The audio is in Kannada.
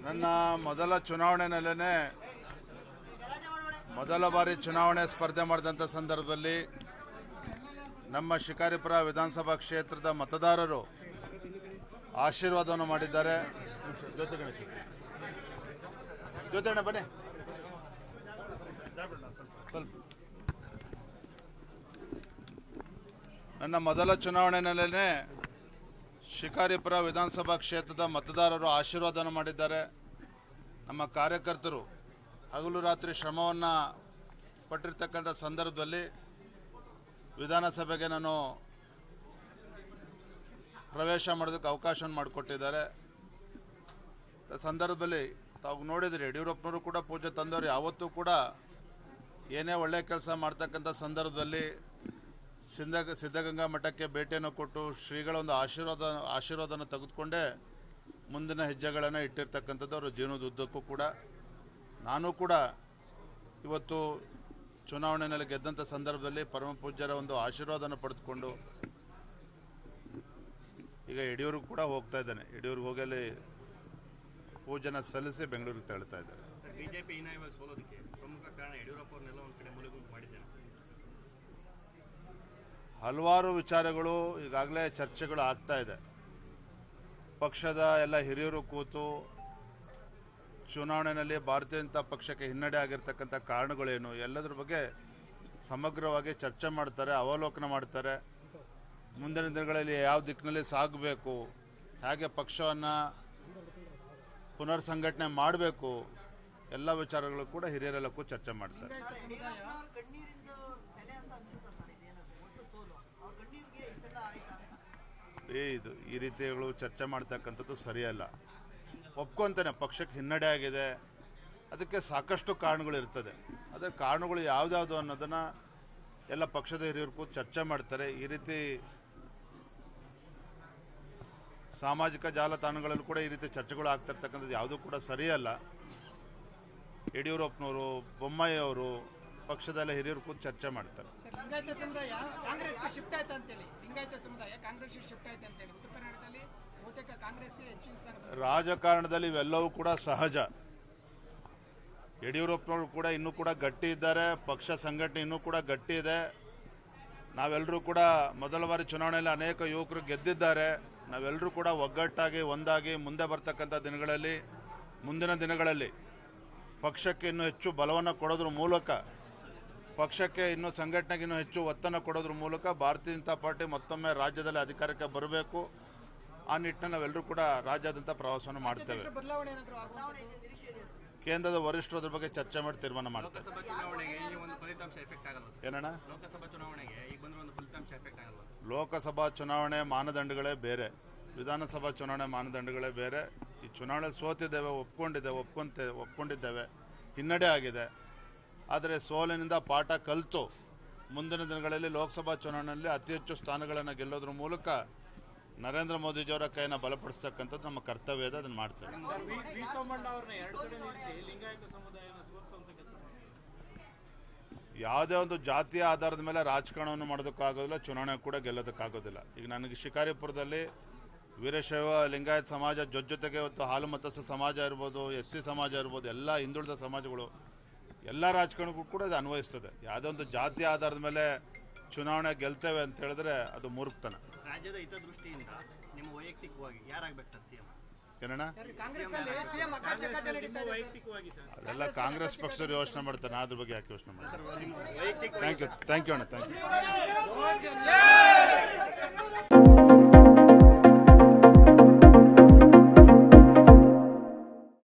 ನನ್ನ ಮೊದಲ ಚುನಾವಣೆನಲ್ಲೇ ಮೊದಲ ಬಾರಿ ಚುನಾವಣೆ ಸ್ಪರ್ಧೆ ಮಾಡಿದಂಥ ಸಂದರ್ಭದಲ್ಲಿ ನಮ್ಮ ಶಿಕಾರಿಪುರ ವಿಧಾನಸಭಾ ಕ್ಷೇತ್ರದ ಮತದಾರರು ಆಶೀರ್ವಾದವನ್ನು ಮಾಡಿದ್ದಾರೆ ಜೊತೆ ಗಣೇಶ ಜೊತೆ ಅಣ್ಣ ಬನ್ನಿ ಸ್ವಲ್ಪ ನನ್ನ ಮೊದಲ ಚುನಾವಣೆನಲ್ಲೇ ಶಿಕಾರಿಪುರ ವಿಧಾನಸಭಾ ಕ್ಷೇತ್ರದ ಮತದಾರರು ಆಶೀರ್ವಾದನ ಮಾಡಿದ್ದಾರೆ ನಮ್ಮ ಕಾರ್ಯಕರ್ತರು ಹಗಲು ರಾತ್ರಿ ಶ್ರಮವನ್ನು ಪಟ್ಟಿರ್ತಕ್ಕಂಥ ಸಂದರ್ಭದಲ್ಲಿ ವಿಧಾನಸಭೆಗೆ ನಾನು ಪ್ರವೇಶ ಮಾಡೋದಕ್ಕೆ ಅವಕಾಶವನ್ನು ಮಾಡಿಕೊಟ್ಟಿದ್ದಾರೆ ಆ ಸಂದರ್ಭದಲ್ಲಿ ತಾವು ನೋಡಿದ್ರಿ ಯಡಿಯೂರಪ್ಪನವರು ಕೂಡ ಪೂಜೆ ತಂದವರು ಯಾವತ್ತೂ ಕೂಡ ಏನೇ ಒಳ್ಳೆಯ ಕೆಲಸ ಮಾಡ್ತಕ್ಕಂಥ ಸಂದರ್ಭದಲ್ಲಿ ಸಿದ್ಧ ಸಿದ್ಧಗಂಗಾ ಮಠಕ್ಕೆ ಭೇಟಿಯನ್ನು ಕೊಟ್ಟು ಶ್ರೀಗಳ ಒಂದು ಆಶೀರ್ವಾದ ಆಶೀರ್ವಾದನ ತೆಗೆದುಕೊಂಡೇ ಮುಂದಿನ ಹೆಜ್ಜೆಗಳನ್ನು ಇಟ್ಟಿರ್ತಕ್ಕಂಥದ್ದು ಅವರ ಜೀವನದ ಉದ್ದಕ್ಕೂ ಕೂಡ ನಾನು ಕೂಡ ಇವತ್ತು ಚುನಾವಣೆಯಲ್ಲಿ ಗೆದ್ದಂಥ ಸಂದರ್ಭದಲ್ಲಿ ಪರಮ ಪೂಜ್ಯರ ಒಂದು ಆಶೀರ್ವಾದನ ಪಡೆದುಕೊಂಡು ಈಗ ಯಡಿಯೂರಿಗೆ ಕೂಡ ಹೋಗ್ತಾ ಇದ್ದಾನೆ ಯಡಿಯೂರಿಗೆ ಹೋಗಿ ಅಲ್ಲಿ ಪೂಜೆನ ಸಲ್ಲಿಸಿ ಬೆಂಗಳೂರಿಗೆ ತೆರಳ್ತಾ ಇದ್ದಾರೆ ಸರ್ ಬಿಜೆಪಿ ಹೀನಾಯವಾಗಿ ಸೋಲೋದಕ್ಕೆ ಪ್ರಮುಖ ಕಾರಣ ಯಡಿಯೂರಪ್ಪ ಅವ್ರನ್ನೆಲ್ಲ ಒಂದು ಕಡೆ ಮೂಲೆಗುಂಪು ಮಾಡಿದ್ದೇನೆ ಹಲವಾರು ವಿಚಾರಗಳು ಈಗಾಗಲೇ ಚರ್ಚೆಗಳು ಆಗ್ತಾ ಇದೆ ಪಕ್ಷದ ಎಲ್ಲ ಹಿರಿಯರು ಕೂತು ಚುನಾವಣೆಯಲ್ಲಿ ಭಾರತೀಯ ಜನತಾ ಪಕ್ಷಕ್ಕೆ ಹಿನ್ನಡೆ ಆಗಿರ್ತಕ್ಕಂಥ ಕಾರಣಗಳೇನು ಎಲ್ಲದ್ರ ಬಗ್ಗೆ ಸಮಗ್ರವಾಗಿ ಚರ್ಚೆ ಮಾಡ್ತಾರೆ ಅವಲೋಕನ ಮಾಡ್ತಾರೆ ಮುಂದಿನ ದಿನಗಳಲ್ಲಿ ಯಾವ ದಿಕ್ಕಿನಲ್ಲಿ ಸಾಗಬೇಕು ಹೇಗೆ ಪಕ್ಷವನ್ನು ಪುನರ್ ಸಂಘಟನೆ ಮಾಡಬೇಕು ಎಲ್ಲ ವಿಚಾರಗಳು ಕೂಡ ಹಿರಿಯರೆಲ್ಲ ಕೂತು ಚರ್ಚೆ ಮಾಡ್ತಾರೆ ಅವ್ರ ಕಣ್ಣೀರಿಂದ ಬೆಲೆ ಅಂತ ಅನ್ಸುತ್ತಾ ಸರ್ ಇದೇನಾದ್ರು ಒಟ್ಟು ಸೋಲು ಅವ್ರ ಕಣ್ಣೀರಿಗೆ ಇಷ್ಟೆಲ್ಲ ಆಯ್ತಾ ಏ ಇದು ಈ ರೀತಿಗಳು ಚರ್ಚೆ ಮಾಡ್ತಕ್ಕಂಥದ್ದು ಸರಿಯಲ್ಲ ಒಪ್ಕೊಂತಾನೆ ಪಕ್ಷಕ್ಕೆ ಹಿನ್ನಡೆ ಆಗಿದೆ ಅದಕ್ಕೆ ಸಾಕಷ್ಟು ಕಾರಣಗಳು ಇರ್ತದೆ ಅದರ ಕಾರಣಗಳು ಯಾವುದ್ಯಾವುದು ಅನ್ನೋದನ್ನು ಎಲ್ಲ ಪಕ್ಷದ ಹಿರಿಯರು ಕೂತು ಚರ್ಚೆ ಮಾಡ್ತಾರೆ ಈ ರೀತಿ ಸಾಮಾಜಿಕ ಜಾಲತಾಣಗಳಲ್ಲೂ ಕೂಡ ಈ ರೀತಿ ಚರ್ಚೆಗಳು ಆಗ್ತಿರ್ತಕ್ಕಂಥದ್ದು ಯಾವುದೂ ಕೂಡ ಸರಿಯಲ್ಲ ಯಡಿಯೂರಪ್ಪನವರು ಬೊಮ್ಮಾಯಿ ಅವರು ಪಕ್ಷದಲ್ಲ ಹಿರಿಯರು ಕೂತು ಚರ್ಚೆ ಮಾಡ್ತಾರೆ ಸರ್ ಲಿಂಗಾಯತ ಸಮುದಾಯ ಕಾಂಗ್ರೆಸ್ಗೆ ಶಿಫ್ಟ್ ಆಯ್ತು ಅಂತೇಳಿ ಲಿಂಗಾಯತ ಸಮುದಾಯ ಕಾಂಗ್ರೆಸ್ಗೆ ಶಿಫ್ಟ್ ಆಯ್ತು ಅಂತೇಳಿ ಉತ್ತರ ಕರ್ನಾಟಕದಲ್ಲಿ ಬಹುತೇಕ ಕಾಂಗ್ರೆಸ್ಗೆ ಹೆಚ್ಚಿನ ಸ್ಥಾನ ಬಂದಿದೆ. ರಾಜಕಾರಣದಲ್ಲಿ ಇವೆಲ್ಲವೂ ಕೂಡ ಸಹಜ ಯಡಿಯೂರಪ್ಪನವರು ಕೂಡ ಇನ್ನೂ ಕೂಡ ಗಟ್ಟಿ ಇದ್ದಾರೆ ಪಕ್ಷ ಸಂಘಟನೆ ಇನ್ನೂ ಕೂಡ ಗಟ್ಟಿ ಇದೆ ನಾವೆಲ್ಲರೂ ಕೂಡ ಮೊದಲ ಬಾರಿ ಚುನಾವಣೆಯಲ್ಲಿ ಅನೇಕ ಯುವಕರು ಗೆದ್ದಿದ್ದಾರೆ ನಾವೆಲ್ಲರೂ ಕೂಡ ಒಗ್ಗಟ್ಟಾಗಿ ಒಂದಾಗಿ ಮುಂದೆ ಬರ್ತಕ್ಕಂಥ ದಿನಗಳಲ್ಲಿ ಮುಂದಿನ ದಿನಗಳಲ್ಲಿ ಪಕ್ಷಕ್ಕೆ ಇನ್ನೂ ಹೆಚ್ಚು ಬಲವನ್ನು ಕೊಡೋದ್ರ ಮೂಲಕ ಪಕ್ಷಕ್ಕೆ ಇನ್ನೂ ಸಂಘಟನೆಗೆ ಇನ್ನೂ ಹೆಚ್ಚು ಒತ್ತನ್ನು ಕೊಡೋದ್ರ ಮೂಲಕ ಭಾರತೀಯ ಜನತಾ ಪಾರ್ಟಿ ಮತ್ತೊಮ್ಮೆ ರಾಜ್ಯದಲ್ಲಿ ಅಧಿಕಾರಕ್ಕೆ ಬರಬೇಕು ಆ ನಿಟ್ಟಿನಲ್ಲಿ ನಾವೆಲ್ಲರೂ ಕೂಡ ರಾಜ್ಯಾದ್ಯಂತ ಪ್ರವಾಸವನ್ನು ಮಾಡ್ತೇವೆ ರಾಜ್ಯಾಧ್ಯಕ್ಷ ಬದಲಾವಣೆ ಏನಾದರೂ ಆಗುವ ಚುನಾವಣೆ ಇದೆ ನಿರೀಕ್ಷೆ ಇದೆ ಸರ್ ಕೇಂದ್ರದ ವರಿಷ್ಠರು ಅದ್ರ ಬಗ್ಗೆ ಚರ್ಚೆ ಮಾಡಿ ತೀರ್ಮಾನ ಮಾಡ್ತಾರೆ ಲೋಕಸಭಾ ಚುನಾವಣೆಗೆ ಈ ಒಂದು ಫಲಿತಾಂಶ ಎಫೆಕ್ಟ್ ಆಗಲ್ಲ ಸರ್ ಏನಣ್ಣ ಲೋಕಸಭಾ ಚುನಾವಣೆಗೆ ಈಗ ಬಂದಿರೋ ಒಂದು ಫಲಿತಾಂಶ ಎಫೆಕ್ಟ್ ಆಗಲ್ಲ ಲೋಕಸಭಾ ಚುನಾವಣೆ ಮಾನದಂಡಗಳೇ ಬೇರೆ ವಿಧಾನಸಭಾ ಚುನಾವಣೆ ಮಾನದಂಡಗಳೇ ಬೇರೆ ಈ ಚುನಾವಣೆ ಸೋತಿದ್ದೇವೆ ಒಪ್ಕೊಂಡಿದ್ದೇವೆ ಒಪ್ಕೊಂತ ಒಪ್ಕೊಂಡಿದ್ದೇವೆ ಹಿನ್ನಡೆ ಆಗಿದೆ ಆದರೆ ಸೋಲಿನಿಂದ ಪಾಠ ಕಲಿತು ಮುಂದಿನ ದಿನಗಳಲ್ಲಿ ಲೋಕಸಭಾ ಚುನಾವಣೆಯಲ್ಲಿ ಅತಿ ಹೆಚ್ಚು ಸ್ಥಾನಗಳನ್ನು ಗೆಲ್ಲೋದ್ರ ಮೂಲಕ ನರೇಂದ್ರ ಮೋದಿಜಿಯವರ ಕೈನ ಬಲಪಡಿಸ್ತಕ್ಕಂಥದ್ದು ನಮ್ಮ ಕರ್ತವ್ಯ ಇದೆ ಅದನ್ನು ಮಾಡ್ತೇವೆ ಯಾವುದೇ ಒಂದು ಜಾತಿಯ ಆಧಾರದ ಮೇಲೆ ರಾಜಕಾರಣವನ್ನು ಮಾಡೋದಕ್ಕಾಗೋದಿಲ್ಲ ಚುನಾವಣೆ ಕೂಡ ಗೆಲ್ಲೋದಕ್ಕಾಗೋದಿಲ್ಲ ಈಗ ನನಗೆ ಶಿಕಾರಿಪುರದಲ್ಲಿ ವೀರಶೈವ ಲಿಂಗಾಯತ ಸಮಾಜ ಜೊತೆ ಜೊತೆಗೆ ಇವತ್ತು ಹಾಲು ಮತಸ್ಥ ಸಮಾಜ ಇರ್ಬೋದು ಎಸ್ ಸಿ ಸಮಾಜ ಇರ್ಬೋದು ಎಲ್ಲ ಹಿಂದುಳಿದ ಸಮಾಜಗಳು ಎಲ್ಲ ರಾಜಕಾರಣಕ್ಕೂ ಕೂಡ ಇದು ಅನ್ವಯಿಸ್ತದೆ ಯಾವುದೇ ಒಂದು ಜಾತಿ ಆಧಾರದ ಮೇಲೆ ಚುನಾವಣೆ ಗೆಲ್ತೇವೆ ಅಂತ ಹೇಳಿದ್ರೆ ಅದು ಮೂರ್ಖತನ ರಾಜ್ಯದ ಹಿತದೃಷ್ಟಿಯಿಂದ ನಿಮ್ಮ ವೈಯಕ್ತಿಕವಾಗಿ ಯಾರಾಗ್ಬೇಕು ಸರ್ ಸಿಎಂ ಏನಣ್ಣ ಸರ್ ಕಾಂಗ್ರೆಸ್ನಲ್ಲಿ ಸಿಎಂ ಅಕ್ಕಾಚಕ್ಕಾಟ ನಡೀತಾ ಇದೆ ಸರ್. ಅದೆಲ್ಲ ಕಾಂಗ್ರೆಸ್ ಪಕ್ಷದವ್ರು ಯೋಚನೆ ಮಾಡ್ತಾರೆ ನಾ ಅದ್ರ ಬಗ್ಗೆ ಯಾಕೆ ಯೋಚನೆ ಮಾಡ್ತಾರೆ ನಿಮ್ಮ ವೈಯಕ್ತಿಕ ಥ್ಯಾಂಕ್ ಯು ಥ್ಯಾಂಕ್ ಯು ಅಣ್ಣ ಥ್ಯಾಂಕ್ ಯು